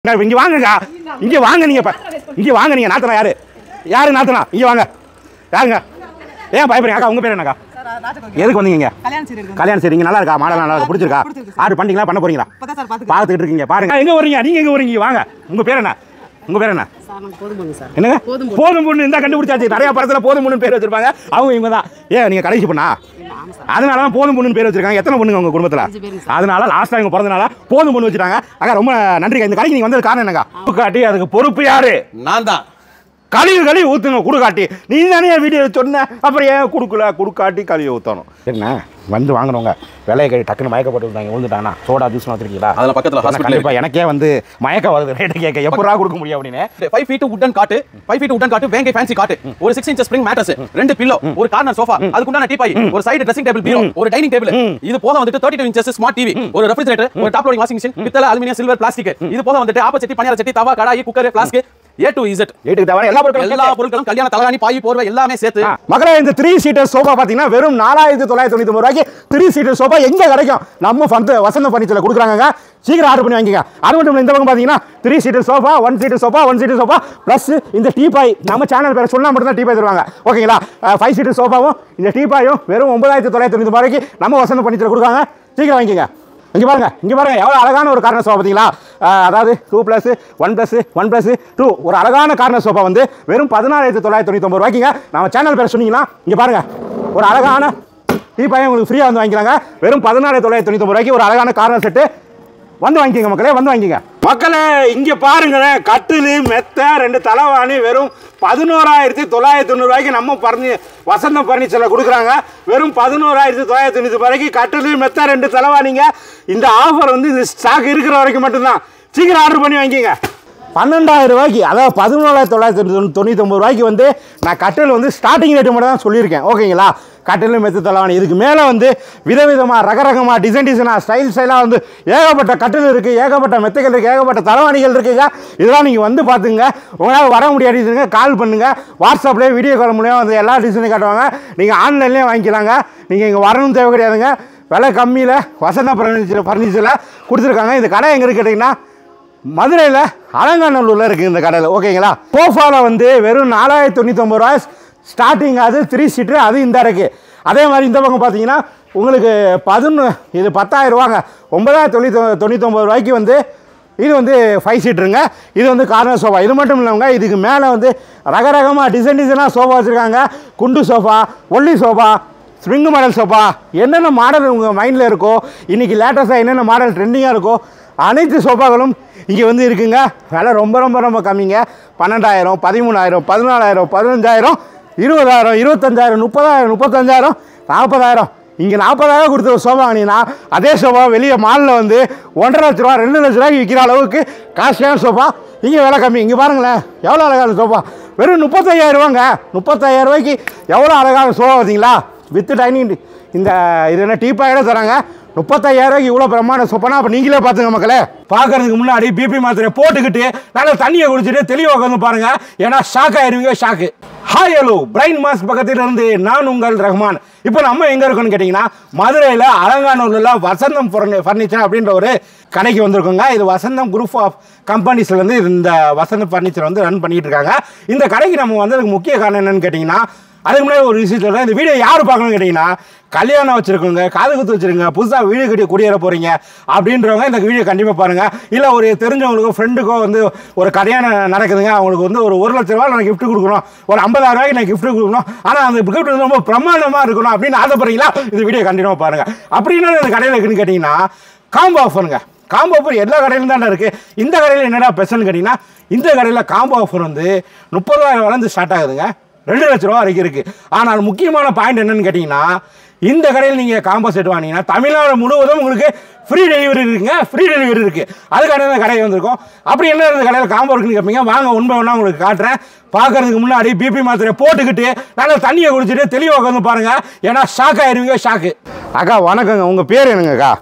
அக்கா, இங்க வாங்கக்கா இங்க வாங்க நீங்க இப்ப. இங்க வாங்க நீங்க நாத்தனா யாரு யாரு நாத்தனா இங்க வாங்க யாருங்க ஏன் பயப்படுறீங்க அக்கா உங்க பேர் என்னக்கா சார் ராஜகோகி எதுக்கு வந்தீங்க கல்யாணம் சரி இருக்கு கல்யாணம் சரி இங்க நல்லா இருக்கா மாடல் நல்லா இருக்கா பிடிச்சிருக்கா பிடிச்சிருக்கு சார். ஆர்டர் பண்ணிட்டீங்களா பண்ண போறீங்களா இப்பதான் சார் பாத்துக்க பார்த்துட்டு இருக்கீங்க பாருங்க எங்க வரீங்க நீங்க எங்க வரீங்க வாங்க உங்க பேர் என்ன உங்க பேர் என்ன சார் நாங்க போதும் போங்க சார் என்னங்க போதும் போதும் பொண்ணு இந்த கண்டுபிடிச்சாச்சு நிறைய படத்துல போதும் பொண்ணு பேர் வச்சிருப்பாங்க அவங்க இவங்க தான் ஏன் நீங்க கடைசி பொண்ணா அதனால தான் போதும் பொண்ணுன்னு பேர் வச்சிருக்காங்க எத்தனை பொண்ணுங்க உங்க குடும்பத்துல அஞ்சு பேருங்க அதனால லாஸ்டா இவங்க பிறந்தனால போதும் பொண்ணு வச்சிருக்காங்க அக்கா ரொம்ப நன்றிக்கா இந்த கடைக்கு நீங்க வந்தது காரணம் என்னக்கா உப்பு காட்டி அதுக்கு பொறுப்பு யாரு நான் தான் கழுவி கழுவி ஊத்துங்க குடுக்காட்டி நீ தானே வீடியோ சொன்ன அப்புறம் ஏன் கொடுக்கல குடுக்காட்டி கழுவி ஊத்தணும் என்ன வந்து வாங்கினவங்க விலையை கழி டக்குன்னு மயக்கப்பட்டு இருந்தாங்க விழுந்துட்டானா சோடா ஜூஸ் வச்சிருக்கீங்களா அதுல பக்கத்துல ஏன்னா hospital கண்டிப்பா எனக்கே வந்து மயக்கம் வருது ரேட்டு கேட்க எப்படா கொடுக்க முடியும் அப்படின்னு five feet wooden cot five feet wooden cot வேங்கை ஃபேன்சி காட்டு ஒரு சிக்ஸ் இன்ச் ஸ்ப்ரிங் மேட்டர்ஸ் ரெண்டு பில்லோ ஒரு கார்னர் சோஃபா அதுக்குண்டான டீபாய் ஒரு சைடு ட்ரெஸ்ஸிங் டேபிள் பீரோ ஒரு டைனிங் டேபிள் இது போக வந்துட்டு thirty two inches smart TV ஒரு ரெஃப்ரிஜரேட்டர் ஒரு டாப் லோடிங் வாஷிங் மிஷின் பித்தளை அலுமினியம் சில்வர் பிளாஸ்டிக் இது போக வந்துட்டு ஆப்பச்சட்டி பனியார சட்டி தவா கடாயி cooker flask A to Z வீட்டுக்கு தவிர எல்லா பொருட்களும் எல்லா பொருட்களும் கல்யாண தலகாணி பாய் போர்வை எல்லாமே சேர்த்து ஆ, மக்களே இந்த த்ரீ சீட்டர் சோஃபா பார்த்தீங்கன்னா வெறும் நாலாயிரத்தி தொள்ளாயிரத்தி தொண்ணூத்தி ரூபாய்க்கு த்ரீ சீட்டர் சோஃபா எங்க கிடைக்கும் நம்ம வந்து வசந்த பர்னிச்சர்ல கொடுக்குறாங்க சீக்கிரம் ஆர்டர் பண்ணி வாங்கிங்க அது மட்டும் இல்லை இந்த பக்கம் பார்த்தீங்கன்னா three seater sofa one seater sofa one seater sofa plus இந்த டீபாய் நம்ம சேனல் பேர் சொன்னா மட்டும் தான் டீபாய் தருவாங்க ஓகேங்களா ஃபைவ் சீட்டர் சோஃபாவும் இந்த டீபாயும் வெறும் ஒன்பதாயிரத்தி தொள்ளாயிரத்தி தொண்ணூத்தி ரூபாய்க்கு நம்ம வசந்த பர்னிச்சர் கொடுக்குறாங்க சீக்கிரம் வாங்கிக்கங்க இங்க பாருங்க இங்க பாருங்க எவ்வளவு அழகான ஒரு கார்னர் சோஃபா பார்த்தீங்களா அஹ், அதாவது two plus one plus one plus two ஒரு அழகான கார்னர் சோஃபா வந்து வெறும் பதினாலாயிரத்தி தொள்ளாயிரத்தி தொண்ணூத்தி ரூபாய்க்குங்க நம்ம சேனல் பேர் சொன்னீங்கன்னா இங்க பாருங்க ஒரு அழகான டீ பையன் உங்களுக்கு ஃப்ரீயாக வந்து வாங்கிக்கலாங்க வெறும் பதினாலாயிரத்தி தொள்ளாயிரத்தி தொண்ணூத்தி ரூபாய்க்கு ஒரு அழகான கார்னர் செட்டு வந்து வாங்கிக்கோங்க மக்களே வந்து வாங்கிக்கங்க மக்களே இங்க பாருங்களேன் கட்டிலு மெத்த ரெண்டு தலைவாணி வெறும் பதினோராயிரத்தி தொள்ளாயிரத்தி தொண்ணூறுபாய்க்கு நம்ம பர்னி வசந்தம் பர்னிச்சரில் கொடுக்குறாங்க வெறும் பதினோராயிரத்தி தொள்ளாயிரத்தி தொண்ணூற்றி ரூபாய்க்கு கட்டிலு மெத்த ரெண்டு தலைவாணிங்க இந்த ஆஃபர் வந்து இந்த ஸ்டாக் இருக்கிற வரைக்கும் மட்டும்தான் சீக்கிரம் ஆர்டர் பண்ணி வாங்கிக்கங்க பன்னெண்டாயிரம் ரூபாய்க்கு அதாவது பதினோராயிரத்தி தொள்ளாயிரத்தி தொண்ணூ- தொண்ணூத்தி ஒன்பது ரூபாய்க்கு வந்து நான் கட்டில் வந்து ஸ்டார்டிங் ரேட்டு மட்டும் தான் சொல்லியிருக்கேன் ஓகேங்களா கட்டில் மெத்து தலைவாணி இதுக்கு மேலே வந்து விதவிதமாக ரகரகமாக டிசைன் டிசைனாக ஸ்டைல் ஸ்டைலாக வந்து ஏகப்பட்ட கட்டில் இருக்குது ஏகப்பட்ட மெத்தைகள் இருக்குது ஏகப்பட்ட தலைவாணிகள் இருக்குங்க இதெல்லாம் நீங்கள் வந்து பார்த்துங்க உங்களால் வர முடியாதுங்க கால் பண்ணுங்கள் வாட்ஸ்அப்லேயே வீடியோ கால் மூலியம் வந்து எல்லா டிசைனும் காட்டுவாங்க நீங்கள் ஆன்லைன்லேயே வாங்கிக்கலாங்க நீங்கள் இங்கே வரணும் தேவை கிடையாதுங்க விலை கம்மியில் வசந்த ஃபர்னிச்சர் ஃபர்னிச்சரில் கொடுத்துருக்காங்க இந்த கடை எங்கே இருக்கு கேட்டிங்கன்னா மதுரையில் அலங்காநல்லூரில் இருக்குது இந்த கடையில் ஓகேங்களா சோஃபாவில் வந்து வெறும் நாலாயிரத்தி தொண்ணூத்தொம்பது ரூபாய் ஸ்டார்டிங் அது த்ரீ சீட்ரு அது இந்த இருக்குது அதே மாதிரி இந்த பக்கம் பார்த்தீங்கன்னா உங்களுக்கு பதினொன்று இது பத்தாயிரம் ரூபாங்க ஒன்பதாயிரத்தி தொண்ணூற்றி தொண்ணூத்தொம்பது ரூபாய்க்கு வந்து இது வந்து ஃபைவ் சீட்ருங்க இது வந்து கார்னர் சோஃபா இது மட்டும் இல்லைங்க இதுக்கு மேலே வந்து ரகரகமாக டிசைன் டிசைனாக சோஃபா வச்சுருக்காங்க குண்டு சோஃபா ஒல்லி சோஃபா ஸ்ப்ரிங் மாடல் சோஃபா என்னென்ன மாடல் உங்கள் மைண்டில் இருக்கோ இன்றைக்கி லேட்டஸ்ட்டாக என்னென்ன மாடல் ட்ரெண்டிங்காக இருக்கோ அனைத்து சோஃபாக்களும் இங்கே வந்து இருக்குங்க விலை ரொம்ப ரொம்ப ரொம்ப கம்மிங்க பன்னெண்டாயிரம் பதிமூணாயிரம் பதினாலாயிரம் பதினஞ்சாயிரம் இருபதாயிரம் இருபத்தஞ்சாயிரம் முப்பதாயிரம் முப்பத்தஞ்சாயிரம் நாற்பதாயிரம் இங்கே நாற்பதாயிரம் கொடுத்த ஒரு சோஃபா வாங்கினீங்கன்னா அதே சோஃபா வெளியே மாலில் வந்து ஒன்றரை லட்ச ரூபா ரெண்டு லட்ச ரூபாய்க்கு விற்கிற அளவுக்கு காஸ்ட்லியான சோஃபா இங்கே விலை கம்மி இங்கே பாருங்களேன் எவ்வளோ அழகான சோஃபா வெறும் முப்பத்தையாயிரம் ரூபாங்க முப்பத்தாயிரம் ரூபாய்க்கு எவ்வளோ அழகான சோஃபா பார்த்தீங்களா வித் டைனிங் இந்த இது என்ன டீப்பாயிட தராங்க முப்பத்தாயிரம் ரூபாய்க்கு இவ்வளோ பிரமாண்ட சொப்பனா அப்போ நீங்களே பார்த்துங்க மக்களே பார்க்கறதுக்கு முன்னாடி பிபி மாத்திரை போட்டுக்கிட்டு நல்லா தண்ணியை குடிச்சிட்டு தெளிவாக உட்காந்து பாருங்க ஏன்னா ஷாக் ஆயிருவீங்க shock hi hello brain mass பக்கத்தில் இருந்து நான் உங்கள் ரஹ்மான் இப்போ நம்ம எங்கே இருக்கோம்னு கேட்டிங்கன்னா மதுரையில் அலங்காநல்லூரில் வசந்தம் ஃபர்னிச்சர் அப்படின்ற ஒரு கடைக்கு வந்திருக்கோங்க இது வசந்தம் குரூப் ஆஃப் கம்பெனிஸ்ல வந்து இந்த வசந்தம் ஃபர்னிச்சர் வந்து ரன் பண்ணிட்டு இருக்காங்க இந்த கடைக்கு நம்ம வந்ததுக்கு முக்கிய காரணம் என்னன்னு கேட்டிங்கன்னா அதுக்கு முன்னாடி ஒரு விஷயம் சொல்கிறேன் இந்த வீடியோ யார் பார்க்கணும்னு கேட்டிங்கன்னா கல்யாணம் வச்சுருக்கோங்க காது குத்து வச்சுருங்க புதுசாக வீடு கட்டி குடியேற போகிறீங்க அப்படின்றவங்க இந்த வீடியோ கண்டிப்பாக பாருங்கள் இல்லை ஒரு தெரிஞ்சவங்களுக்கோ ஃப்ரெண்டுக்கோ வந்து ஒரு கல்யாணம் நடக்குதுங்க அவங்களுக்கு வந்து ஒரு ஒரு லட்ச ரூபா நான் gift கொடுக்கணும் ஒரு ஐம்பதாயிரம் ரூபாய்க்கு நான் gift கொடுக்கணும் ஆனால் அந்த gift வந்து ரொம்ப பிரமாண்டமாக இருக்கணும் அப்படின்னு ஆசைப்படுறீங்களா இந்த வீடியோ கண்டிப்பாக பாருங்கள் அப்படின்னா இந்த கடையில் இருக்குன்னு கேட்டிங்கன்னா காம்போ ஆஃபருங்க காம்போ ஆஃபர் எல்லா கடையிலும் தானே இருக்குது இந்த கடையில் என்னடா பெஸ்ட்னு கேட்டிங்கன்னா இந்த கடையில் காம்போ ஆஃபர் வந்து முப்பதாயிரம் வளர்ந்து ஸ்டார்ட் ஆகுதுங்க ரெண்டு லட்ச ரூபா வரைக்கும் இருக்குது ஆனால் முக்கியமான பாயிண்ட் என்னன்னு கேட்டிங்கன்னா இந்த கடையில் நீங்கள் காம்போ செட் வாங்கினீங்கன்னா தமிழ்நாடு முழுவதும் உங்களுக்கு ஃப்ரீ டெலிவரி இருக்குங்க ஃப்ரீ டெலிவரி இருக்குது அதுக்கான இந்த கடை வந்திருக்கும் அப்படி என்ன இந்த கடையில் காம்போ இருக்குன்னு கேட்பீங்க வாங்க உண்மை ஒன்றா உங்களுக்கு காட்டுறேன் பார்க்கறதுக்கு முன்னாடி பிபி மாத்திரை போட்டுக்கிட்டு நல்லா தண்ணியை குடிச்சிட்டு தெளிவாக உட்காந்து பாருங்கள் ஏன்னா ஷாக் ஆயிருவீங்க ஷாக்கு அக்கா வணக்கங்க உங்கள் பேர் என்னங்கக்கா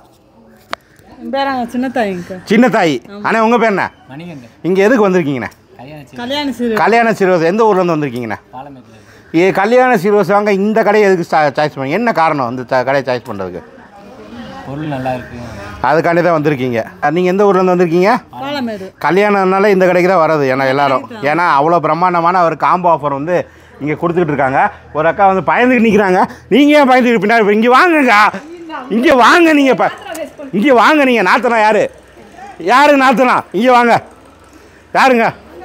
பேராங்க சின்ன தாய்ங்க சின்ன தாய் அண்ணா உங்கள் பேர் என்ன மணிகண்டன் இங்கே எதுக்கு வந்திருக்கீங்கண்ணே கல்யாணம் கல்யாண சீர் கல்யாண சீர்வரிசை எந்த ஊர்லேருந்து வந்திருக்கீங்கண்ணே பாலமேட்டில் ஏ கல்யாண சீர்வரிசை வாங்க இந்த கடையை எதுக்கு சாய்ஸ் பண்ணி என்ன காரணம் இந்த த- கடையை சாய்ஸ் பண்ணுறதுக்கு பொருள் நல்லா இருக்கு அதுக்காண்டி தான் வந்திருக்கீங்க நீங்கள் எந்த ஊர்லேருந்து வந்திருக்கீங்க பாலமேடு கல்யாணம்னால இந்த கடைக்கு தான் வர்றது ஏன்னா எல்லாரும் ஏன்னா அவ்வளோ பிரம்மாண்டமான ஒரு காம்போ ஆஃபர் வந்து இங்கே கொடுத்துக்கிட்டு இருக்காங்க ஒரு அக்கா வந்து பயந்துக்கிட்டு நிற்கிறாங்க நீங்கள் ஏன் பயந்துக்கிட்டு பின்னாடி இங்கே வாங்கக்கா இங்கே வாங்க நீங்கள் இப்போ இங்கே வாங்க நீங்கள் நாத்தனா யார் யாரு நாத்தனா இங்கே வாங்க யாருங்க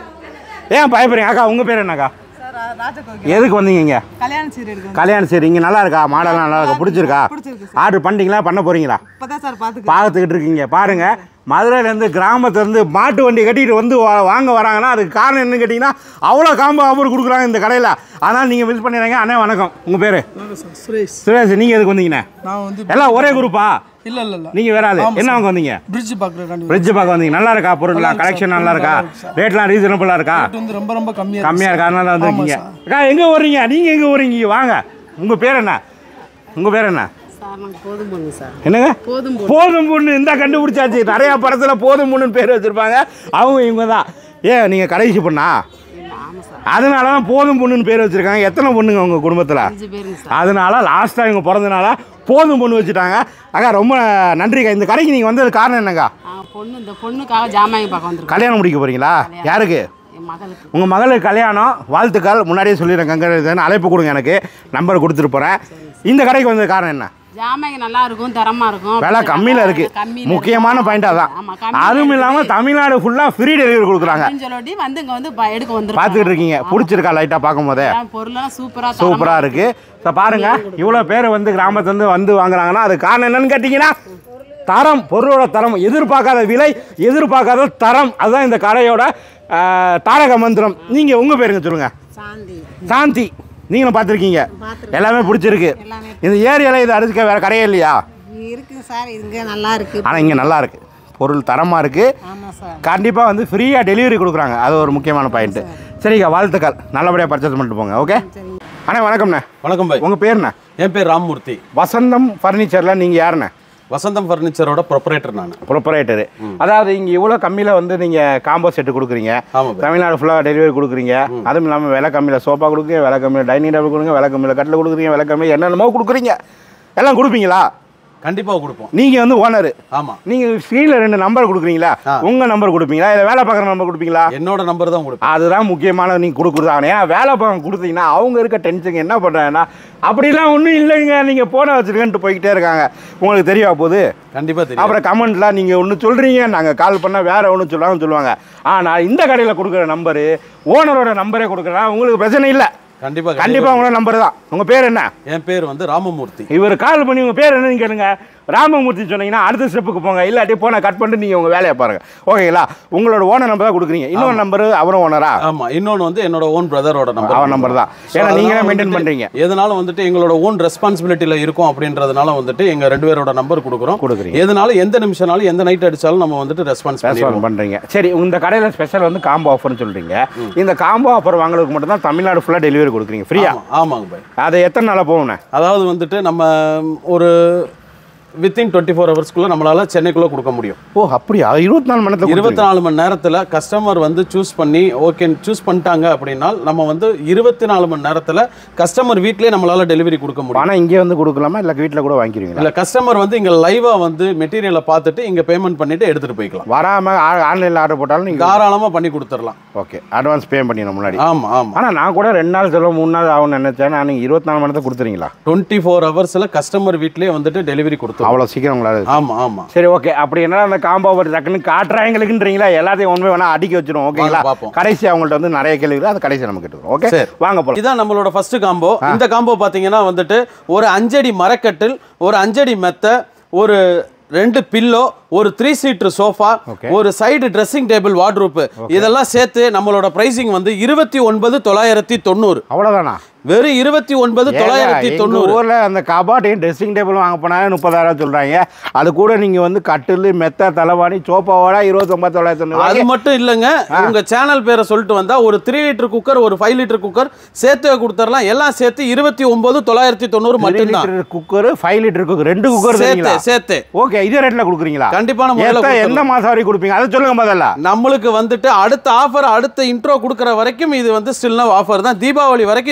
ஏன் பயப்படுறீங்க அக்கா உங்கள் பேர் என்னக்கா சார் ராஜகோகி எதுக்கு வந்தீங்க இங்கே கல்யாண சீர் எடுக்கணும் கல்யாணம் சரி இங்கே நல்லா இருக்கா மாடலாம் நல்லா இருக்கா பிடிச்சிருக்கா பிடிச்சிருக்கு ஆர்டர் பண்ணிட்டீங்களா பண்ண போகிறீங்களா இப்பதான் சார் பாத்துக்க பார்த்துக்கிட்டு இருக்கீங்க பாருங்க மதுரையிலேருந்து கிராமத்துலேருந்து மாட்டு வண்டி கட்டிட்டு வந்து வா- வாங்க வராங்கன்னா அதுக்கு காரணம் என்னன்னு கேட்டிங்கன்னா அவ்வளோ காம்போ ஆஃபர் கொடுக்குறாங்க இந்த கடையில் அதனால் நீங்கள் மிஸ் பண்ணிடுறீங்க அண்ணே வணக்கம் உங்கள் பேர் சுரேஷ் சுரேஷ் நீங்கள் எதுக்கு வந்தீங்கண்ணே நான் வந்து எல்லாம் ஒரே குரூப்பா இல்ல இல்ல இல்ல நீங்கள் வேற ஆளு என்ன வாங்க வந்தீங்க பிரிட்ஜ் பாக்குறதுக்காண்டி ஃப்ரிட்ஜ் பார்க்க வந்தீங்க நல்லா இருக்கா பொருள்லாம் கலெக்ஷன் நல்லா இருக்கா ரேட்லாம் ரீசனபிளாக இருக்கா ரேட் வந்து ரொம்ப ரொம்ப கம்மியா கம்மியாக இருக்கா அதனால தான் வந்திருக்கீங்க ஆமா அக்கா எங்கே வர்றீங்க நீங்கள் எங்கே வர்றீங்க இங்க வாங்க உங்கள் பேர் என்ன உங்கள் பேர் என்ன சார் நாங்கள் போதும் பொண்ணு சார் என்னங்க போதும் போதும் பொண்ணு இந்த கண்டுபிடிச்சாச்சு நிறைய படத்தில் போதும் பொண்ணுன்னு பேர் வச்சிருப்பாங்க அவங்க இவங்க தான் ஏன் நீங்கள் கடைசி பொண்ணா ஆமாம் சார் அதனால தான் போதும் பொண்ணுன்னு பேர் வச்சிருக்காங்க எத்தனை பொண்ணுங்க உங்கள் குடும்பத்தில் அஞ்சு பேருங்க சார் அதனால லாஸ்ட்டாக இவங்க பிறந்தனால போதும் பொண்ணு வச்சுட்டாங்க அக்கா ரொம்ப நன்றிக்கா இந்த கடைக்கு நீங்கள் வந்தது காரணம் என்னக்கா ஆ பொண்ணு இந்த பொண்ணுக்காக ஜாமாங்க பார்க்க வந்திருக்கோம் கல்யாணம் முடிக்க போறீங்களா யாருக்கு என் மகளுக்கு உங்கள் மகளுக்கு கல்யாணம் வாழ்த்துக்கள் முன்னாடியே சொல்லிடுறேன் கங்கரேசன் அழைப்பு கொடுங்க எனக்கு நம்பர் கொடுத்துட்டு போகிறேன் இந்த கடைக்கு வந்தது காரணம் என்ன ஜாமாங்க நல்லா இருக்கும் தரமா இருக்கும் விலை கம்மியில் இருக்கு கம்மியில் முக்கியமான பாயிண்ட் அதான் ஆமா கம்மி அதுவும் இல்லாமல் தமிழ்நாடு ஃபுல்லாக ஃப்ரீ டெலிவரி கொடுக்குறாங்க அப்படின்னு சொல்லி வந்து இங்க வந்து ப- எடுக்க வந்திருக்கோம் பார்த்துக்கிட்டு இருக்கீங்க பிடிச்சிருக்கா லைட்டாக பார்க்கும் போதே பொருளெல்லாம் சூப்பரா சூப்பராக இருக்கு ஸோ பாருங்க இவ்வளோ பேர் வந்து கிராமத்துலேருந்து வந்து வாங்குறாங்கன்னா அது காரணம் என்னன்னு கேட்டிங்கன்னா தரம் பொருளோட தரம் எதிர்பார்க்காத விலை எதிர்பார்க்காத தரம் அதுதான் இந்த கடையோட ஆஹ், தாரக மந்திரம் நீங்கள் உங்கள் பேருங்க சொல்லுங்க சாந்தி சாந்தி நீங்களும் பார்த்துருக்கீங்க எல்லாமே பிடிச்சிருக்கு எல்லாமே. இந்த ஏரியாவில் இது அடிச்சுக்க வேறு கடையே இல்லையா இருக்கு சார் இங்க நல்லா இருக்கு ஆனால் இங்கே நல்லா இருக்கு பொருள் தரமாக இருக்குது ஆமா சார் கண்டிப்பாக வந்து ஃப்ரீயாக டெலிவரி கொடுக்குறாங்க அது ஒரு முக்கியமான பாயிண்ட்டு சரிக்கா வாழ்த்துக்கள் நல்லபடியாக பர்ச்சேஸ் பண்ணிட்டு போங்க ஓகே அண்ணா வணக்கம்ண்ணே வணக்கம் பாய் உங்கள் பேருண்ணே என் பேர் ராம்மூர்த்தி வசந்தம் ஃபர்னிச்சரில் நீங்கள் யாருண்ணே வசந்தம் ஃபர்னிச்சரோட ப்ரொப்பரேட்டர் நான் ப்ரொப்பரேட்டரு அதாவது இங்கே இவ்வளோ கம்மியில் வந்து நீங்கள் காம்போ செட்டு கொடுக்குறீங்க ஆமா பாய் தமிழ்நாடு ஃபுல்லாக டெலிவரி கொடுக்குறீங்க அதுவும் இல்லாமல் விலை கம்மியில் சோஃபா கொடுக்குறீங்க விலை கம்மியில் டைனிங் டேபிள் கொடுங்க விலை கம்மியில் கட்டில் கொடுக்குறீங்க விலை கம்மியில் என்னென்னமோ கொடுக்குறீங்க எல்லாம் கொடுப்பீங்களா கண்டிப்பாக கொடுப்போம் நீங்கள் வந்து ஓனரு ஆமாம் நீங்கள் ஸ்க்ரீனில் ரெண்டு நம்பர் கொடுக்குறீங்களா ஆ. உங்கள் நம்பர் கொடுப்பீங்களா இல்லை வேலை பார்க்குற நம்பர் கொடுப்பீங்களா என்னோட நம்பர் தான் கொடுப்பேன் அதுதான் முக்கியமான நீங்கள் கொடுக்குறது ஆனால் ஏன் வேலை பார்க்க கொடுத்தீங்கன்னா அவங்க இருக்க டென்ஷன் என்ன பண்ணுறாங்கன்னா அப்படிலாம் ஒன்றும் இல்லைங்க நீங்கள் போன வச்சுருக்கேன்ட்டு போய்கிட்டே இருக்காங்க உங்களுக்கு தெரியவா போகுது கண்டிப்பாக தெரியும் அப்புறம் கமெண்ட்ல நீங்கள் ஒன்று சொல்கிறீங்க நாங்கள் கால் பண்ணால் வேறு ஒன்று சொல்லுவாங்கன்னு சொல்லுவாங்க ஆனால் இந்த கடையில் கொடுக்குற நம்பரு ஓனரோட நம்பரே கொடுக்குறா உங்களுக்கு பிரச்சனை இல்லை கண்டிப்பாக கண்டிப்பாக உங்களோட நம்பர் தான் உங்கள் பேர் என்ன என் பேர் வந்து ராமமூர்த்தி இவர் கால் பண்ணி உங்கள் பேர் என்னன்னு கேளுங்க ராமமூர்த்தி சொன்னீங்கன்னா அடுத்த ஸ்டெப்புக்கு போங்க இல்லாட்டி போன கட் பண்ணிட்டு நீங்கள் உங்கள் வேலையை பாருங்க ஓகேங்களா உங்களோட ஓனர் நம்பர் தான் கொடுக்குறீங்க இன்னொரு நம்பர் அவரும் ஓனரா ஆமா இன்னொன்னு வந்து என்னோட ஓன் பிரதரோட நம்பர் அவன் நம்பர் தான் ஏன்னா நீங்களே மெயின்டைன் பண்ணுறீங்க எதனால வந்துட்டு எங்களோட ஓன் ரெஸ்பான்சிபிலிட்டியில இருக்கும் அப்படின்றதுனால வந்துட்டு எங்க ரெண்டு பேரோட நம்பர் கொடுக்குறோம் கொடுக்குறீங்க. எதனால எந்த நிமிஷம்னாலும் எந்த நைட் அடிச்சாலும் நம்ம வந்துட்டு ரெஸ்பான்ஸ் ரெஸ்பாண்ட் பண்ணிடுவோம் பண்ணுறீங்க சரி இந்த கடையில் ஸ்பெஷல் வந்து காம்போ ஆஃபர்னு சொல்கிறீங்க இந்த காம்போ ஆஃபர் வாங்குறதுக்கு மட்டும் தான் தமிழ்நாடு ஃபுல்லாக டெலிவரி கொடுக்குறீங்க ஃப்ரீயா ஆமா, ஆமாங்க பாய் அது எத்தனை நாளாக போகணும் அதாவது வந்துட்டு நம்ம ஒரு வித்தின் டுவெண்ட்டி ஃபோர் ஹவர்ஸ்க்குள்ள நம்மளால சென்னைக்குள்ள கொடுக்க முடியும் ஓ அப்படியா இருபத்தி நாலு மணி நேரத்தில் இருபத்தி நாலு மணி நேரத்துல கஸ்டமர் வந்து சூஸ் பண்ணி ஓகே சூஸ் பண்ணிட்டாங்க அப்படின்னா நம்ம வந்து இருபத்தி நாலு மணி நேரத்துல கஸ்டமர் வீட்லயே நம்மளால டெலிவரி கொடுக்க முடியும் பணம் இங்கே வந்து கொடுக்கலாமா இல்லை வீட்டில் கூட வாங்கிக்கிறீங்களா இல்ல கஸ்டமர் வந்து இங்க லைவா வந்து மெட்டீரியலை பார்த்துட்டு இங்க பேமெண்ட் பண்ணிட்டு எடுத்துட்டு போய்க்கலாம் வராமல் ஆன்லைனில் ஆர்டர் போட்டாலும் நீங்கள் தாராளமா பண்ணி கொடுத்துடலாம் ஓகே அட்வான்ஸ் பே பண்ணிடணும் முன்னாடி ஆமா ஆமா ஆனால் நான் கூட ரெண்டு நாள் செலவு மூணு நாள் ஆகும்னு நினச்சேன் நான் நீங்கள் இருபத்தி நாலு மணி நேரத்தில் கொடுத்துறீங்களா டுவெண்ட்டி ஃபோர் ஹவர்ஸ்ல கஸ்டமர் வீட்லயே வந்துட்டு டெலிவரி கொடுத்துரும் அவ்வளோ சீக்கிரம் உங்களால் ஆமா ஆமா சரி ஓகே அப்படி என்ன அந்த காம்போ ஒரு டக்குன்னு காட்டுறாங்களுக்குன்றீங்களா எல்லாத்தையும் ஒன்று வேணா அடிக்க வச்சிரும் ஓகேங்களா வாங்க பார்ப்போம். கடைசி அவங்கள்ட்ட வந்து நிறைய கேள்விகள் அது கடைசி நம்ம கேட்டுக்கிறோம் ஓகே சரி. வாங்க போகலாம் இதான் நம்மளோட ஃபர்ஸ்ட் காம்போ இந்த காம்போ பாத்தீங்கன்னா வந்துட்டு ஒரு அஞ்சடி மரக்கட்டில் ஒரு அஞ்சடி மெத்த ஒரு ரெண்டு பில்லோ ஒரு த்ரீ சீட்டர் சோஃபா Okay. ஒரு சைடு ட்ரெஸ்ஸிங் டேபிள் வார்ட்ரூப் இதெல்லாம் சேர்த்து நம்மளோட பிரைசிங் வந்து இருபத்தி ஒன்பது தொள்ளாயிரத்தி தொண்ணூறு அவ்வளோதானா வெறும் இருபத்தி ஒன்பது தொள்ளாயிரத்தி எங்க தொண்ணூறு ஊர்ல அந்த கபாட்டையும் ட்ரெஸ்ஸிங் டேபிள் வாங்க போனாலே முப்பதாயிரம் சொல்றாங்க அது கூட நீங்க வந்து கட்டில் மெத்த தலைவாணி சோப்பாவோட இருபத்தொம்பது தொள்ளாயிரத்தி அது தொண்ணூறு மட்டும் இல்லைங்க உங்க சேனல் பேரை சொல்லிட்டு வந்தா ஒரு த்ரீ லிட்டர் குக்கர் ஒரு ஃபைவ் லிட்டர் குக்கர் சேர்த்து கொடுத்துடலாம் எல்லாம் சேர்த்து இருபத்தி ஒன்பது தொள்ளாயிரத்தி தொண்ணூறு மட்டும்தான் litre cooker five litre cooker ரெண்டு குக்கர் சேர்த்து தரீங்களா சேர்த்து ஓகே இதே ரேட்ல கொடுக்குறீங்களா கண்டிப்பான முறையில எத்த- எந்த கொடுத்துடலாம். மாசம் வரைக்கும் கொடுப்பீங்க அதை சொல்லுங்க முதல்ல நம்மளுக்கு வந்துட்டு அடுத்த ஆஃபர் அடுத்த இன்ட்ரோ கொடுக்குற வரைக்கும் இது வந்து ஸ்டில் ஆஃபர் தான் தீபாவளி வரைக்கும் இதை கண்டினியூ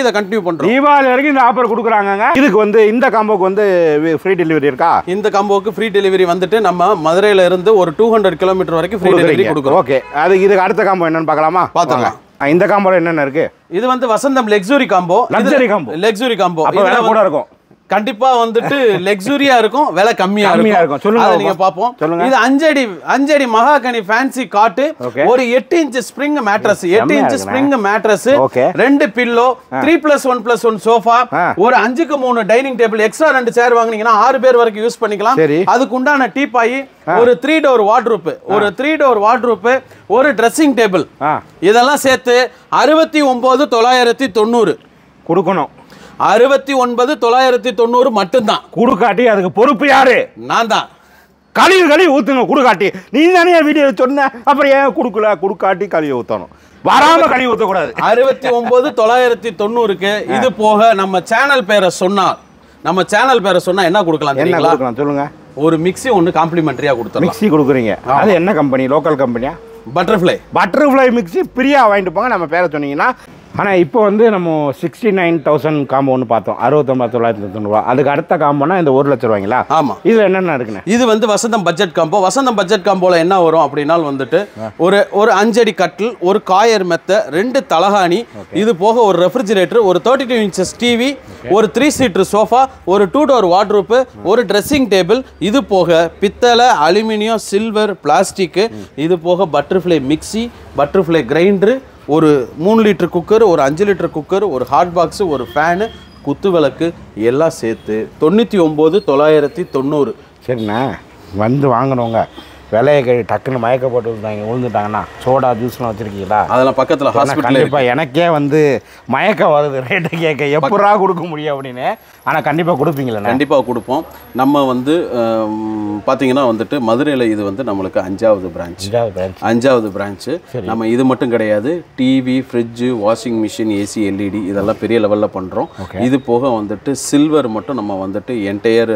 பண்றோம் தீபாவளி வரைக்கும் இந்த ஆஃபர் கொடுக்குறாங்கங்க இதுக்கு வந்து இந்த காம்போக்கு வந்து ஃப்ரீ டெலிவரி இருக்கா இந்த காம்போக்கு ஃப்ரீ டெலிவரி வந்துட்டு நம்ம மதுரையில இருந்து ஒரு டூ ஹண்ட்ரட் கிலோமீட்டர் வரைக்கும் ஃப்ரீ டெலிவரி கொடுக்குறோம் ஓகே அது இதுக்கு அடுத்த காம்போ என்னன்னு பார்க்கலாமா பார்த்துடலாம். வாங்க. இந்த காம்போல என்னென்ன இருக்கு இது வந்து Vasantham luxury combo Luxury combo. Luxury combo அப்ப விலை கூட இருக்கும் கண்டிப்பா வந்துட்டு லெக்ஸுரியா இருக்கும் விலை கம்மியா கம்மியா இருக்கும். சொல்லுங்க அதை பாப்போம். நீங்க பாப்போம் சொல்லுங்க. இது அஞ்சடி அஞ்சடி மகாகனி ஃபேன்சி காட்டு Okay. ஒரு எட்டு இன்ச் ஸ்ப்ரிங் மேட்ரஸ் எட்டு செம்மையா இன்ச் இருக்குண்ணே. Spring mattress Okay. ரெண்டு pillow three plus one plus one sofa ஆ. ஒரு அஞ்சுக்கு மூணு டைனிங் டேபிள் எக்ஸ்ட்ரா ரெண்டு சேர் வாங்குனீங்கன்னா ஆறு பேர் வரைக்கும் யூஸ் பண்ணிக்கலாம் சரி. அதுக்கு உண்டான டீப்பாயி ஒரு த்ரீ டோர் வார்ட்ரூப் ஒரு த்ரீ டோர் வார்ட்ரூப் ஒரு ட்ரெஸ்ஸிங் டேபிள் ஆ இதெல்லாம் சேர்த்து அறுபத்தி ஒன்பது தொள்ளாயிரத்தி தொண்ணூறு கொடுக்கணும் அறுபத்தி ஒன்பது தொள்ளாயிரத்தி தொண்ணூறு மட்டும்தான் குடுக்காட்டி அதுக்கு பொறுப்பு யாரு நான் தான் கழிவு கழுவி ஊத்துங்க குடுக்காட்டி நீ தானே வீடியோ சொன்ன அப்புறம் ஏன் குடுக்கல குடுக்காட்டி கழுவி ஊத்தணும் வராம கழுவி ஊத்தக்கூடாது அறுபத்தி ஒன்பது தொள்ளாயிரத்தி தொண்ணூறுக்கு இது போக நம்ம சேனல் பேரை சொன்னா நம்ம சேனல் பேரை சொன்னா என்ன கொடுக்கலாம் என்ன தெரியுங்களா கொடுக்கலாம் சொல்லுங்க ஒரு மிக்ஸி ஒன்று காம்ப்ளிமெண்டரியா கொடுத்துடலாம் மிக்ஸி கொடுக்குறீங்க அது என்ன கம்பெனி லோக்கல் கம்பெனியா பட்டர்ஃப்ளை பட்டர்ஃப்ளை மிக்ஸி ஃப்ரீயாக வாங்கிட்டு போங்க நம்ம பேரை சொன்னீங்கன்னா ஆனால் இப்போ வந்து நம்ம சிக்ஸ்டி நைன் தௌசண்ட் காம்போ ஒன்று பார்த்தோம் அறுபத்தொம்பது தொள்ளாயிரத்தி தொண்ணூறுவா அதுக்கு அடுத்த காம்போனா இந்த ஒரு லட்ச ரூபாய்ங்களா ஆமா இதில் என்னென்ன இருக்குண்ணே இது வந்து Vasantham budget combo Vasantham budget காம்போல என்ன வரும் அப்படின்னா வந்துட்டு ஒரு ஒரு அஞ்சடி கட்டில் ஒரு காயர் மெத்த ரெண்டு தலகாணி இது போக ஒரு ரெஃப்ரிஜிரேட்டர் ஒரு தேர்ட்டி டூ இன்ச்சஸ் டிவி ஒரு த்ரீ சீட்டர் சோஃபா ஒரு டூ டோர் வார்ட்ரூப்பு ஒரு ட்ரெஸ்ஸிங் டேபிள் இது போக பித்தளை அலுமினியம் சில்வர் பிளாஸ்டிக்கு இது போக பட்டர்ஃப்ளை மிக்ஸி பட்டர்ஃப்ளை கிரைண்டரு ஒரு மூணு லிட்டர் குக்கர் ஒரு அஞ்சு லிட்டர் குக்கர் ஒரு ஹாட் பாக்ஸு ஒரு ஃபேனு குத்து விளக்கு எல்லாம் சேர்த்து தொண்ணூற்றி ஒம்பது தொள்ளாயிரத்தி தொண்ணூறு சரிண்ணே வந்து வாங்கினவங்க விலையை கழி டக்குன்னு மயக்க போட்டு விழுந்தாங்க விழுந்துட்டாங்கன்னா சோடா ஜூஸ்லாம் வச்சுருக்கீங்களா அதெல்லாம் பக்கத்தில் ஹாஸ்பிட்டல் கண்டிப்பாக எனக்கே வந்து மயக்கம் வருது ரேட்டு கேட்க எப்படா கொடுக்க முடியும் அப்படின்னு ஆனால் கண்டிப்பாக கொடுப்பீங்களே கண்டிப்பாக கொடுப்போம் நம்ம வந்து ஆம், பார்த்தீங்கன்னா வந்துட்டு மதுரையில் இது வந்து நம்மளுக்கு அஞ்சாவது பிரான்ச் அஞ்சாவது பிரான்ச்சு நம்ம இது மட்டும் கிடையாது TV fridge washing machine AC LED இதெல்லாம் பெரிய லெவலில் பண்ணுறோம் இது போக வந்துட்டு சில்வர் மட்டும் நம்ம வந்துட்டு என்டையர்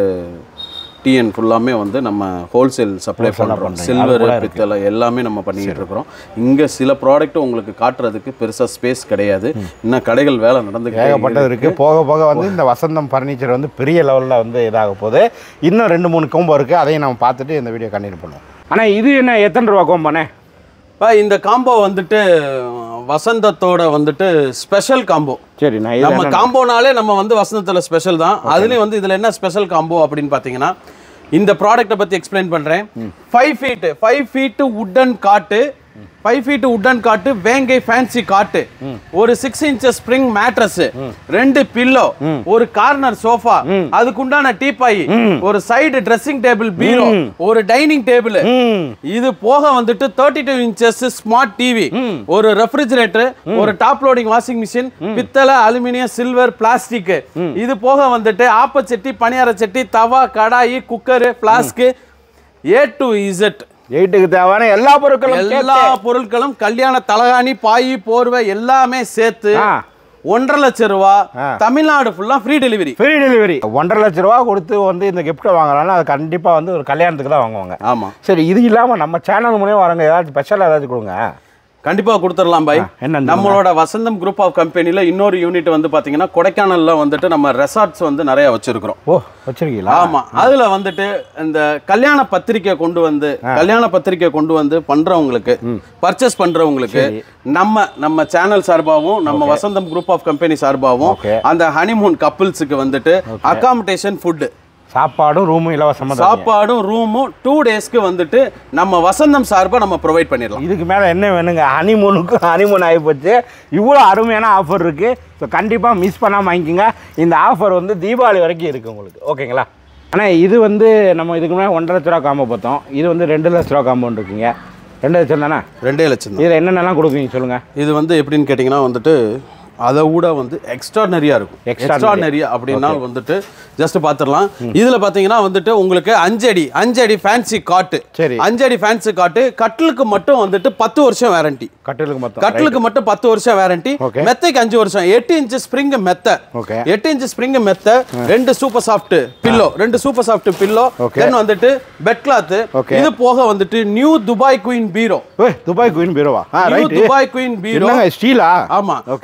டிஎன் ஃபுல்லாமே வந்து நம்ம ஹோல்சேல் சப்ளை பண்ணுறோம் சில்வர் பித்தளை எல்லாமே நம்ம பண்ணிக்கிட்டு இருக்கிறோம் இங்கே சில ப்ராடக்ட் உங்களுக்கு காட்டுறதுக்கு பெருசாக ஸ்பேஸ் கிடையாது இன்னும் கடைகள் வேலை நடந்துக்கிட்டே ஏகப்பட்டது இருக்கு போக போக வந்து இந்த வசந்தம் ஃபர்னிச்சர் வந்து பெரிய லெவலில் வந்து இதாக போகுது இன்னும் ரெண்டு மூணு கோம்போ இருக்குது அதையும் நம்ம பார்த்துட்டு இந்த வீடியோ கண்டினியூ பண்ணுவோம் ஆனால் இது என்ன எத்தனை ரூபா கோம்பானே இப்போ இந்த காம்போ வந்துட்டு வசந்தத்தோட வந்துட்டு ஸ்பெஷல் காம்போ சரி நான் நம்ம இது காம்போனாலே நம்ம வந்து வசந்தத்துல ஸ்பெஷல் தான் அதுலயும் வந்து இதுல என்ன ஸ்பெஷல் காம்போ அப்படின்னு பாத்தீங்கன்னா இந்த ப்ராடக்ட்டை பத்தி எக்ஸ்பிளைன் பண்றேன் five feet five feet wooden cot five feet wooden cot வேங்கை ஃபேன்சி காட்டு ஒரு சிக்ஸ் இன்ச்சஸ் ஸ்ப்ரிங் மேட்ரஸ் ரெண்டு பில்லோ ஒரு கார்னர் சோஃபா அதுக்குண்டான டீப்பாய் ஒரு சைடு ட்ரெஸ்ஸிங் டேபிள் பீரோ ஒரு டைனிங் டேபிள் இது போக வந்துட்டு thirty two inches smart TV ஒரு ரெஃப்ரிஜிரேட்டர் ஒரு டாப் லோடிங் வாஷிங் மிஷின் பித்தளை அலுமினியம் சில்வர் பிளாஸ்டிக் இது போக வந்துட்டு ஆப்பச்சட்டி பணியார சட்டி தவா கடாயி cooker flask A to Z எயிட்டுக்கு தேவையான எல்லா பொருட்களும் எல்லா பொருட்களும் கல்யாண தலகாணி பாய் போர்வை எல்லாமே சேர்த்து ஆ. ஒன்றரை லட்சம் ரூபா ஆ. தமிழ்நாடு ஃபுல்லா ஃப்ரீ டெலிவரி ஃப்ரீ டெலிவரி ஒன்றரை லட்ச ரூபா கொடுத்து வந்து இந்த கிஃப்ட்டை வாங்குறாங்கன்னா அது கண்டிப்பாக வந்து ஒரு கல்யாணத்துக்கு தான் வாங்குவாங்க ஆமா சரி இது இல்லாமல் நம்ம சேனல் மூலியம் வரவங்க ஏதாச்சும் ஸ்பெஷலாக ஏதாச்சும் கொடுங்க கண்டிப்பா கொடுத்துடலாம் பாய் என்னன்னு நம்மளோட வசந்தம் குரூப் ஆஃப் கம்பெனில இன்னொரு யூனிட் வந்து பாத்தீங்கன்னா கொடைக்கானல்ல வந்துட்டு நம்ம ரெசார்ட்ஸ் வந்து நிறைய வச்சிருக்கிறோம் ஓ வச்சிருக்கீங்களா ஆமா அதுல வந்துட்டு இந்த கல்யாண பத்திரிக்கை கொண்டு வந்து கல்யாண பத்திரிக்கை கொண்டு வந்து பண்றவங்களுக்கு பர்ச்சேஸ் பண்றவங்களுக்கு நம்ம நம்ம சேனல் சார்பாகவும் நம்ம வசந்தம் குரூப் ஆஃப் கம்பெனி சார்பாகவும் Okay. அந்த ஹனிமூன் கப்பிள்ஸுக்கு வந்துட்டு அகாமடேஷன் ஃபுட் சாப்பாடும் ரூமும் இலவசமாக தான் சாப்பாடும் ரூமும் டூ டேஸ்க்கு வந்துட்டு நம்ம வசந்தம் சார்பா நம்ம ப்ரொவைட் பண்ணிடலாம் இதுக்கு மேலே என்ன வேணுங்க ஹனிமூனுக்கும் ஹனிமூன் ஆகி போச்சு இவ்வளோ அருமையான ஆஃபர் இருக்குது ஸோ கண்டிப்பாக மிஸ் பண்ணாமல் வாங்கிக்கோங்க இந்த ஆஃபர் வந்து தீபாவளி வரைக்கும் இருக்குது உங்களுக்கு ஓகேங்களா ஆனால் இது வந்து நம்ம இதுக்கு முன்னாடி ஒன்றரை லட்ச ரூபா காம்போ பார்த்தோம் இது வந்து ரெண்டு லட்ச ரூபா காம்பவுண்ட் இருக்குங்க ரெண்டு லட்சம் தானே ரெண்டே லட்சம் தான் இதில் என்னென்னலாம் கொடுக்குறீங்க சொல்லுங்கள் இது வந்து எப்படின்னு கேட்டிங்கன்னா வந்துட்டு அதை விட வந்து எக்ஸ்ட்ரானரியா இருக்கும் Extraordinary. எக்ஸ்ட்ரானரியா அப்படின்னா வந்துட்டு ஜஸ்ட் பார்த்துடலாம் இதுல பாத்தீங்கன்னா வந்துட்டு உங்களுக்கு அஞ்சடி அஞ்சடி ஃபேன்சி காட்டு சரி. அஞ்சடி ஃபேன்சி காட்டு கட்டிலுக்கு மட்டும் வந்துட்டு பத்து வருஷம் வாரண்டி கட்டிலுக்கு மொத்தம் கட்டிலுக்கு மட்டும் பத்து வருஷம் வாரண்டி Okay. மெத்தைக்கு அஞ்சு வருஷம் எட்டு இன்ச் ஸ்ப்ரிங் மெத்த Okay. எட்டு இன்ச் ஸ்ப்ரிங் மெத்த ரெண்டு சூப்பர் சாஃப்ட் பில்லோ ரெண்டு super soft pillow Okay. Then வந்துட்டு பெட் கிளாத் Okay. இது போக வந்துட்டு நியூ துபாய் குயின் பீரோ ஏய் துபாய் குயின் பீரோவா ஆ new right Dubai queen bureau என்னங்க ஸ்டீலா ஆமா ஓகே ஸ்டீல்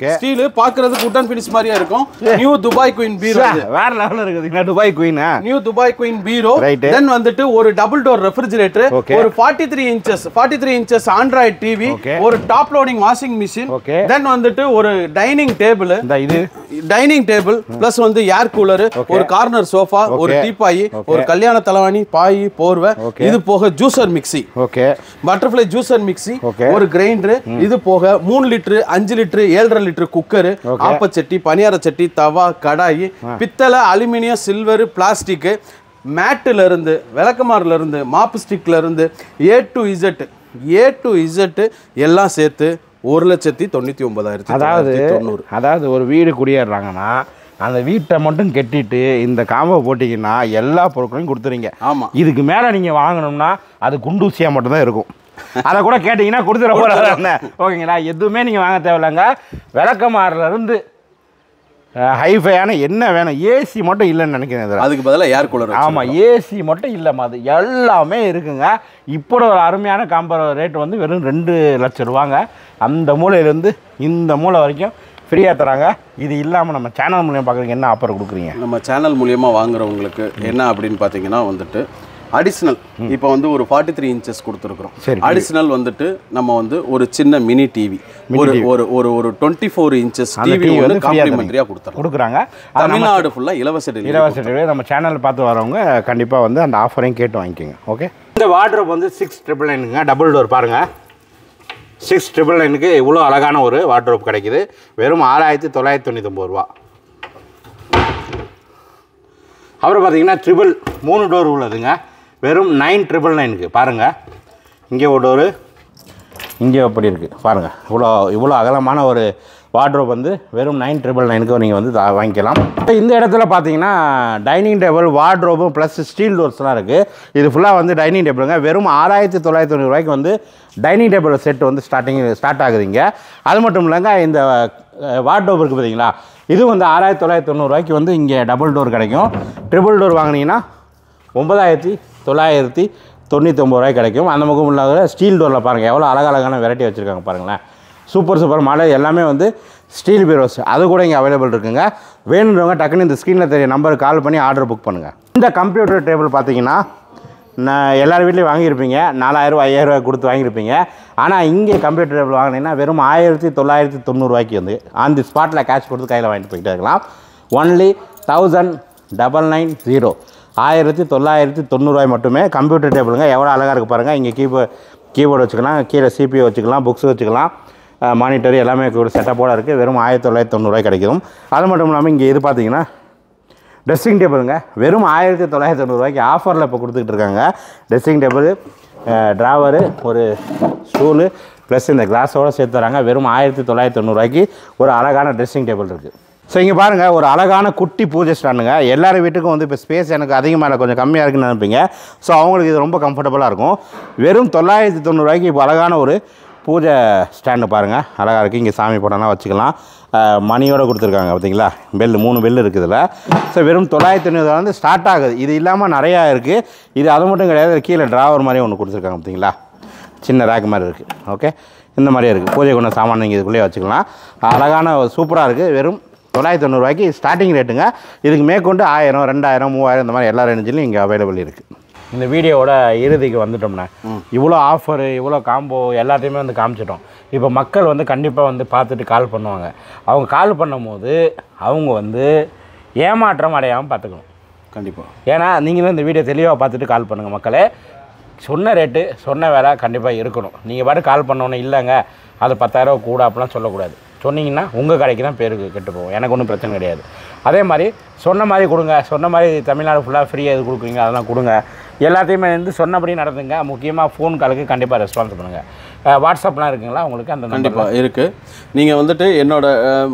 இது பாக்குறதுக்கு உட்டன் ஃபினிஷ் மாதிரியே இருக்கும் நியூ துபாய் குயின் பீரோ இது வேற லெவலில் இருக்குதுங்களா துபாய் குயினா new Dubai queen bureau Right. Then வந்துட்டு ஒரு டபுள் டோர் ரெஃப்ரிஜரேட்டர் Okay. ஒரு 43 three inches forty three inches android TV Okay. ஒரு top loading washing machine Okay. Then வந்துட்டு ஒரு டைனிங் டேபிள் இந்த இது டைனிங் டேபிள் பிளஸ் வந்து ஏர் கூலர் ஒரு கார்னர் சோஃபா ஒரு Okay. Teapoy Okay. ஒரு கல்யாண தலைவாணி பாய் போர்வை Okay. இது போக juicer mixie okay butterfly juicer mixie Okay. ஒரு கிரைண்டர் இது போக மூணு லிட்டரு அஞ்சு லிட்டரு ஏழரை லிட்டரு குக்கர் Okay. ஆப்பச்சட்டி பனியார சட்டி தவா கடாயி பித்தளை அலுமினியம் சில்வர் பிளாஸ்டிக் மேட்டுல இருந்து விளக்கமாறுல இருந்து மாப்பு ஸ்டிக்ல இருந்து A to Z A to Z எல்லாம் சேர்த்து ஒரு லட்சத்தி தொண்ணூத்தி ஒன்பதாயிரத்தி அதாவது தொண்ணூறு அதாவது ஒரு வீடு குடியேறாங்கன்னா அந்த வீட்டை மட்டும் கட்டிட்டு இந்த காம்போ போட்டிங்கன்னா எல்லா பொருட்களையும் கொடுத்துறீங்க ஆமா. இதுக்கு மேலே நீங்கள் வாங்கணும்னா அது குண்டூசியாக மட்டும்தான் இருக்கும் அதை கூட கேட்டிங்கன்னா கொடுத்துட போகிறாங்க ஓகேங்களா எதுவுமே நீங்கள் வாங்க தேவையில்லைங்க விளக்கமாறுல இருந்து ஹைஃபையான என்ன வேணும் ஏசி மட்டும் இல்லைன்னு நினைக்கிறேன் இதில் அதுக்கு பதிலா ஏர் கூலர் ஆமாம் ஏசி மட்டும் இல்லைம்மா அது எல்லாமே இருக்குங்க இப்போ ஒரு அருமையான காம்பர் ரேட் வந்து வெறும் ரெண்டு லட்சம் ரூபாங்க அந்த மூலையிலேருந்து இந்த மூலை வரைக்கும் ஃப்ரீயாக தராங்க இது இல்லாமல் நம்ம சேனல் மூலியம் பார்க்குறீங்க என்ன ஆஃபர் கொடுக்குறீங்க நம்ம சேனல் மூலியமா வாங்குறவங்களுக்கு என்ன அப்படின்னு பார்த்தீங்கன்னா வந்துட்டு அடிஷ்னல் இப்போ வந்து ஒரு ஃபார்ட்டி த்ரீ இன்ச்சஸ் கொடுத்துருக்குறோம் சரி. அடிஷ்னல் வந்துட்டு நம்ம வந்து ஒரு சின்ன மினி டிவி ஒரு ஒரு ஒரு ஒரு டுவெண்ட்டி ஃபோர் இன்ச்சஸ் அந்த டிவி டிவி வந்து வந்து ஃப்ரீயாக காம்ப்ளிமெண்ட்ரியாக கொடுத்துறோம் கொடுக்குறாங்க அது நம்ம தமிழ்நாடு ஃபுல்லாக இலவச delivery. இலவச delivery நம்ம சேனல் பார்த்து வரவங்க கண்டிப்பாக வந்து அந்த ஆஃபரையும் கேட்டு வாங்கிக்கோங்க ஓகே இந்த வாட்ரோப் வந்து சிக்ஸ் ட்ரிபிள் நைனுங்க டபுள் டோர் பாருங்கள் சிக்ஸ் ட்ரிபிள் நைனுக்கு இவ்வளோ அழகான ஒரு வாட்ரோப் கிடைக்குது வெறும் ஆறாயிரத்தி தொள்ளாயிரத்தி தொண்ணூத்தொம்பது ரூபா அப்புறம் பார்த்தீங்கன்னா ட்ரிபிள் மூணு டோர் உள்ளதுங்க வெறும் நைன் ட்ரிபிள் நைனுக்கு பாருங்கள் இங்கே ஒரு டோரு இங்கே எப்படி இருக்குது பாருங்கள் இவ்வளோ இவ்வளோ அகலமான ஒரு வார்ட்ரோப் வந்து வெறும் நைன் ட்ரிபிள் நைனுக்கு நீங்கள் வந்து தா- வாங்கிக்கலாம் இந்த இடத்துல பார்த்தீங்கன்னா டைனிங் டேபிள் வார்ட்ரோபும் ப்ளஸ் ஸ்டீல் டோர்ஸ்லாம் இருக்குது இது ஃபுல்லாக வந்து டைனிங் டேபிளுங்க வெறும் ஆறாயிரத்தி தொள்ளாயிரத்தி தொண்ணூறு ரூபாய்க்கு வந்து டைனிங் டேபிள் செட் வந்து ஸ்டார்டிங் ஸ்டார்ட் ஆகுதுங்க அது மட்டும் இல்லைங்க இந்த வார்ட்ரோப் இருக்குது பார்த்தீங்களா இது வந்து ஆறாயிரத்தி தொள்ளாயிரத்தி தொண்ணூறுரூவாய்க்கு வந்து இங்கே டபுள் டோர் கிடைக்கும் ட்ரிபிள் டோர் வாங்கினீங்கன்னா ஒன்பதாயிரத்தி தொள்ளாயிரத்தி தொண்ணூத்தொம்பது ரூபாய்க்கு கிடைக்கும் அந்த முகம் இல்லாத ஸ்டீல் டோரில் பாருங்கள் எவ்வளோ அழகழகான வெரைட்டி வச்சுருக்காங்க பாருங்களேன் சூப்பர் சூப்பர் மாடல் எல்லாமே வந்து ஸ்டீல் பீரோஸ் அது கூட இங்கே அவைலபிள் இருக்குங்க வேணுன்றவங்க டக்குன்னு இந்த ஸ்க்ரீனில் தெரிய நம்பருக்கு கால் பண்ணி ஆர்டர் புக் பண்ணுங்கள் இந்த கம்ப்யூட்டர் டேபிள் பார்த்தீங்கன்னா நான் எல்லார் வீட்லேயும் வாங்கியிருப்பீங்க நாலாயிரம் ஐயாயிரரூவா கொடுத்து வாங்கியிருப்பீங்க ஆனால் இங்கே கம்ப்யூட்டர் டேபிள் வாங்கினீங்கன்னா வெறும் ஆயிரத்தி தொள்ளாயிரத்தி தொண்ணூறுரூவாய்க்கு வந்து ஆன் தி ஸ்பாட்டில் கேஷ் கொடுத்து கையில் வாங்கிட்டு போய்கிட்டே இருக்கலாம் only thousand double nine zero ஆயிரத்தி தொள்ளாயிரத்தி தொண்ணூறுவாய் மட்டுமே கம்ப்யூட்டர் டேபிளுங்க எவ்வளோ அழகாக இருக்குது பாருங்கள் இங்கே கீபோர்ட் கீபோர்டு வச்சுக்கலாம் கீழே சிபியூ வச்சுக்கலாம் புக்ஸ் வச்சுக்கலாம் மானிட்டர் எல்லாமே ஒரு செட்டப்போடு இருக்குது வெறும் ஆயிரத்தி தொள்ளாயிரத்தி தொண்ணூறுவாய் கிடைக்கும் அது மட்டும் இல்லாமல் இங்கே இது பார்த்தீங்கன்னா ட்ரெஸ்ஸிங் டேபிளுங்க வெறும் ஆயிரத்தி தொள்ளாயிரத்தி தொண்ணூறுவாய்க்கு ஆஃபரில் இப்போ கொடுத்துக்கிட்டு இருக்காங்க ட்ரெஸ்ஸிங் டேபிள் ட்ராவரு ஒரு ஸ்டூலு ப்ளஸ் இந்த கிளாஸோடு சேர்த்து தராங்க வெறும் ஆயிரத்தி தொள்ளாயிரத்தி தொண்ணூறுவாய்க்கு ஒரு அழகான ட்ரெஸ்ஸிங் டேபிள் இருக்குது ஸோ இங்கே பாருங்கள் ஒரு அழகான குட்டி பூஜை ஸ்டாண்டுங்க எல்லார் வீட்டுக்கும் வந்து இப்போ ஸ்பேஸ் எனக்கு அதிகமாக இல்லை கொஞ்சம் கம்மியாக இருக்குன்னு நினைப்பீங்க ஸோ அவங்களுக்கு இது ரொம்ப கம்ஃபர்டபுளாக இருக்கும் வெறும் தொள்ளாயிரத்தி தொண்ணூறுவாய்க்கு இப்போ அழகான ஒரு பூஜை ஸ்டாண்டு பாருங்கள் அழகாக இருக்குது இங்கே சாமி படம்லாம் வச்சுக்கலாம் அஹ், மணியோடு கொடுத்துருக்காங்க பார்த்தீங்களா பெல் மூணு பெல் இருக்குது இதில் ஸோ வெறும் தொள்ளாயிரத்தி தொண்ணூறு வந்து ஸ்டார்ட் ஆகுது இது இல்லாமல் நிறையா இருக்குது இது அது மட்டும் கிடையாது கீழே டிராவர் மாதிரி ஒன்று கொடுத்துருக்காங்க பார்த்தீங்களா சின்ன ரேக் மாதிரி இருக்குது ஓகே இந்த மாதிரியே இருக்குது பூஜை கொண்ட சாமான் நீங்கள் இதுக்குள்ளேயே வச்சுக்கலாம் அழகான சூப்பராக இருக்குது வெறும் தொள்ளாயிரத்தி தொண்ணூறுவாய்க்கு ஸ்டார்டிங் ரேட்டுங்க இதுக்கு மேற்கொண்டு ஆயிரம் ரெண்டாயிரம் மூவாயிரம் இந்த மாதிரி எல்லா ரேஞ்சிலையும் இங்கே அவைலபிள் இருக்குது இந்த வீடியோவோட இறுதிக்கு வந்துட்டோம்னா இவ்வளோ ஆஃபரு இவ்வளோ காம்போ எல்லாத்தையுமே வந்து காமிச்சிட்டோம் இப்போ மக்கள் வந்து கண்டிப்பாக வந்து பார்த்துட்டு கால் பண்ணுவாங்க அவங்க கால் பண்ணும்போது அவங்க வந்து ஏமாற்றம் அடையாமல் பார்த்துக்கணும் கண்டிப்பா ஏன்னா நீங்களும் இந்த வீடியோ தெளிவாக பார்த்துட்டு கால் பண்ணுங்கள் மக்களே சொன்ன ரேட்டு சொன்ன வேலை கண்டிப்பாக இருக்கணும் நீங்கள் பாட்டு கால் பண்ணோன்னே இல்லைங்க அது பத்தாயிரம் கூட அப்படிலாம் சொல்லக்கூடாது சொன்னீங்கன்னா உங்கள் கடைக்கு தான் பேருக்கு கெட்டு போகும் எனக்கு ஒன்றும் பிரச்சனை கிடையாது அதே மாதிரி சொன்ன மாதிரி கொடுங்க சொன்ன மாதிரி தமிழ்நாடு ஃபுல்லாக ஃப்ரீயாக இது கொடுக்குறீங்க அதெல்லாம் கொடுங்க எல்லாத்தையுமே வந்து சொன்னபடி நடந்துங்க முக்கியமாக ஃபோன் காலுக்கு கண்டிப்பாக ரெஸ்பான்ஸ் பண்ணுங்கள் வாட்ஸ்அப்லாம் இருக்குங்களா உங்களுக்கு அந்த கண்டிப்பா இருக்கு நீங்க வந்துட்டு என்னோட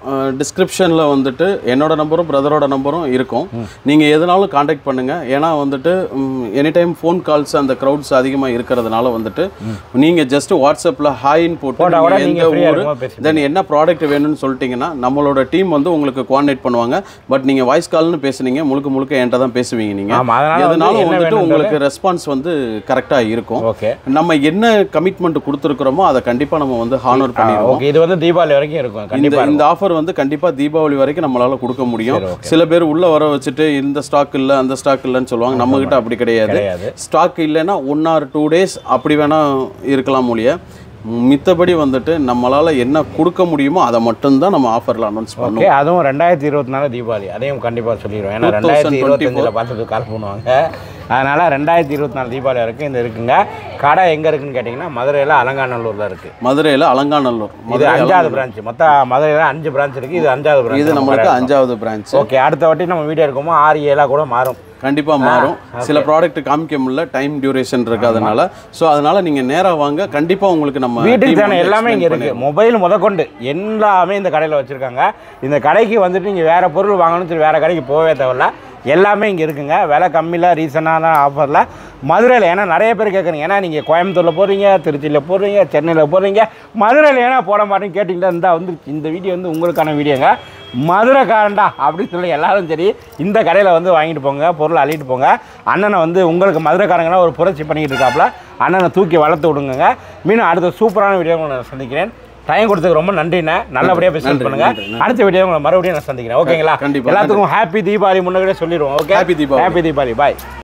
டிஸ்கிரிப்ஷனில் வந்துட்டு என்னோட நம்பரும் பிரதரோட நம்பரும் இருக்கும் நீங்கள் எதுனாலும் காண்டாக்ட் பண்ணுங்கள் ஏன்னா வந்துட்டு எனி டைம் ஃபோன் கால்ஸ் அந்த க்ரௌட்ஸ் அதிகமாக இருக்கிறதுனால வந்துட்டு நீங்கள் ஜஸ்ட் வாட்ஸ்அப்பில் ஹாய்ன்னு போட்டு போட்டா கூட நீங்க நீங்க எந்த free ஆ ஊர் இருக்கும்போது பேசிக்கலாம். தென் என்ன ப்ராடக்ட் வேணும்னு சொல்லிட்டீங்கன்னா நம்மளோட டீம் வந்து உங்களுக்கு கோஆர்டினேட் பண்ணுவாங்க பட் நீங்கள் வாய்ஸ் கால்னு பேசுனீங்க முழுக்க முழுக்க என்கிட்ட தான் பேசுவீங்க நீங்கள் ஆமா, அதனால வந்து எதுனாலும் என்ன வந்துட்டு வேணும்ன்றது- உங்களுக்கு ரெஸ்பான்ஸ் வந்து கரெக்டாக இருக்கும் ஓகே நம்ம என்ன கமிட்மெண்ட் கொடுத்துருக்குறோமோ அதை கண்டிப்பாக நம்ம வந்து ஹானர் பண்ணிடுவோம் ஓகே இது வந்து தீபாவளி வரைக்கும் இருக்கும் இந்த கண்டிப்பா இந்த ஆஃபர் வந்து கண்டிப்பா தீபாவளி வரைக்கும் நம்மளால கொடுக்க முடியும் சரி, okay. சில பேர் உள்ள வர வச்சுட்டு இந்த ஸ்டாக் இல்ல அந்த ஸ்டாக் இல்லைன்னு சொல்லுவாங்க நம்ம கிட்ட அப்படி கிடையாது கிடையாது. ஸ்டாக் இல்லைன்னா ஒன் ஆர் டூ டேஸ் அப்படி வேணா இருக்கலாம் ஒழிய மித்தபடி வந்துட்டு நம்மளால என்ன கொடுக்க முடியுமோ அதை மட்டும்தான் நம்ம ஆஃபர்ல அனௌன்ஸ் ஓகே பண்ணுவோம் அதுவும் ரெண்டாயிரத்தி இருபத்தி நாலு தீபாவளி அதையும் கண்டிப்பாக சொல்லிடுவோம் ஏன்னா 2024 ரெண்டாயிரத்தி இருபத்தஞ்சில் பார்த்துட்டு கால் பண்ணுவாங்க அதனால் ரெண்டாயிரத்தி இருபத்தி நாலு தீபாவளி வரைக்கும் இந்த இருக்குங்க கடை எங்கே இருக்குன்னு கேட்டிங்கன்னா மதுரையில் அலங்காநல்லூரில் இருக்குது மதுரையில அலங்காநல்லூர் இது மதுரை அஞ்சாவது அலங்காநல்லூர். பிரான்ச் மொத்தம் மதுரையில் அஞ்சு பிரான்ச் இருக்குது இது அஞ்சாவது பிரான்ச் இது நம்மளுக்கு அஞ்சாவது பிரான்ச் ஓகே அடுத்த வாட்டி நம்ம வீடியோ எடுக்குமோ ஆறு ஏழாக கூட மாறும் கண்டிப்பா மாறும் சில ப்ராடக்ட் காமிக்க முடியல டைம் டியூரேஷன் இருக்கு அதனால ஸோ அதனால நீங்க நேரா வாங்க கண்டிப்பா உங்களுக்கு நம்ம வீட்டுக்கு team தேவை வந்து எல்லாமே explain இங்கே இருக்குது பண்ணிடுவோம். மொபைல் முதற்கொண்டு எல்லாமே இந்த கடையில் வச்சுருக்காங்க இந்த கடைக்கு வந்துட்டு நீங்கள் வேறு பொருள் வாங்கணும்னு சொல்லி வேறு கடைக்கு போகவே தேவையில்ல எல்லாமே இங்கே இருக்குங்க விலை கம்மியில் ரீசனான ஆஃபரில் மதுரையில் ஏன்னா நிறைய பேர் கேட்குறீங்க ஏன்னா நீங்கள் கோயம்புத்தூரில் போடுறீங்க திருச்சியில் போடுறீங்க சென்னையில் போடுறீங்க மதுரையில் ஏன்னா போட மாட்டேன்னு கேட்டிங்கன்னா இந்த வந்து இந்த வீடியோ வந்து உங்களுக்கான வீடியோங்க மதுரைக்காரண்டா அப்படின்னு சொல்லி எல்லாரும் சரி இந்த கடையில் வந்து வாங்கிட்டு போங்க பொருள் அள்ளிட்டு போங்க அண்ணனை வந்து உங்களுக்கு மதுரைக்காரங்கன்னா ஒரு புரட்சி பண்ணிக்கிட்டு இருக்காப்புல அண்ணனை தூக்கி வளர்த்து விடுங்க மீண்டும் அடுத்த சூப்பரான வீடியோ நான் சந்திக்கிறேன் டைம் கொடுத்ததுக்கு ரொம்ப நன்றிண்ணே நல்லபடியாக பிஸ்னஸ் நன்றி, பண்ணுங்க நன்றி, நன்றி. அடுத்த வீடியோ உங்களை மறுபடியும் நான் சந்திக்கிறேன் ஓகேங்களா கண்டிப்பா, எல்லாத்துக்கும் ஹாப்பி தீபாவளி முன்னாடியே சொல்லிடுவோம் okay Happy Deepavali. Happy Deepavali பாய்